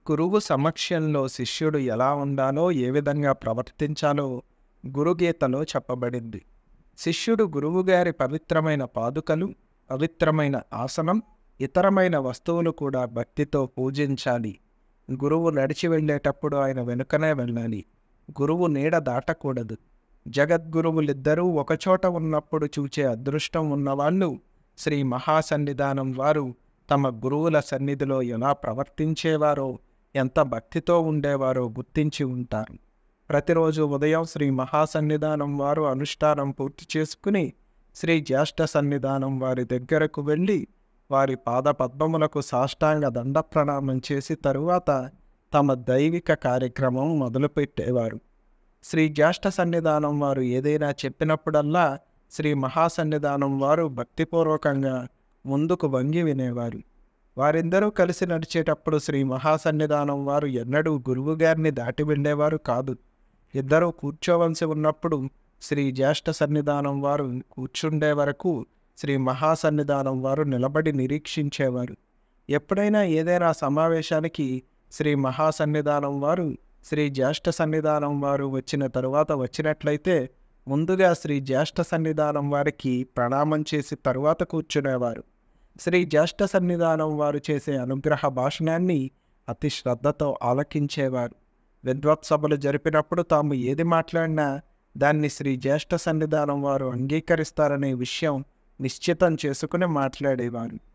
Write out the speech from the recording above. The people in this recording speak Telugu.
గురువు సమక్షంలో శిష్యుడు ఎలా ఉండాలో ఏ విధంగా ప్రవర్తించాలో గురుగీతలో చెప్పబడింది శిష్యుడు గురువుగారి పవిత్రమైన పాదుకలు పవిత్రమైన ఆసనం ఇతరమైన వస్తువులు కూడా భక్తితో పూజించాలి గురువు నడిచి వెళ్ళేటప్పుడు ఆయన వెనుకనే వెళ్ళాలి గురువు నీడ దాటకూడదు జగద్గురువులిద్దరూ ఒకచోట ఉన్నప్పుడు చూచే అదృష్టం ఉన్నవాళ్ళు శ్రీ మహాసన్నిధానం వారు తమ గురువుల సన్నిధిలో ఎలా ప్రవర్తించేవారో ఎంత భక్తితో ఉండేవారో గుర్తించి ఉంటారు ప్రతిరోజు ఉదయం శ్రీ మహాసన్నిధానం వారు అనుష్ఠానం పూర్తి చేసుకుని శ్రీ జ్యేష్ఠ సన్నిధానం వారి దగ్గరకు వెళ్ళి వారి పాద పద్మములకు సాష్టాంగ దండ ప్రణామం చేసి తరువాత తమ దైవిక కార్యక్రమం మొదలుపెట్టేవారు శ్రీ జ్యేష్ఠ సన్నిధానం వారు ఏదైనా చెప్పినప్పుడల్లా శ్రీ మహాసన్నిధానం వారు భక్తిపూర్వకంగా ముందుకు వంగి వినేవారు వారిద్దరూ కలిసి నడిచేటప్పుడు శ్రీ మహాసన్నిధానం వారు ఎన్నడూ గురువుగారిని దాటి వెళ్ళేవారు కాదు ఇద్దరూ కూర్చోవలసి ఉన్నప్పుడు శ్రీ జ్యేష్ఠ సన్నిధానం వారు కూర్చుండే వరకు శ్రీ మహాసన్నిధానం వారు నిలబడి నిరీక్షించేవారు ఎప్పుడైనా ఏదైనా సమావేశానికి శ్రీ మహాసన్నిధానం వారు శ్రీ జ్యేష్ఠ సన్నిధానం వారు వచ్చిన తరువాత వచ్చినట్లయితే ముందుగా శ్రీ జ్యేష్ఠ సన్నిధానం వారికి ప్రణామం చేసి తరువాత కూర్చునేవారు శ్రీ జ్యేష్ఠ సన్నిధానం వారు చేసే అనుగ్రహ భాషణాన్ని అతి శ్రద్ధతో ఆలకించేవారు విద్వత్సభలు జరిపినప్పుడు తాము ఏది మాట్లాడినా దాన్ని శ్రీ జ్యేష్ఠ సన్నిధానం వారు అంగీకరిస్తారనే విషయం నిశ్చితం చేసుకుని మాట్లాడేవారు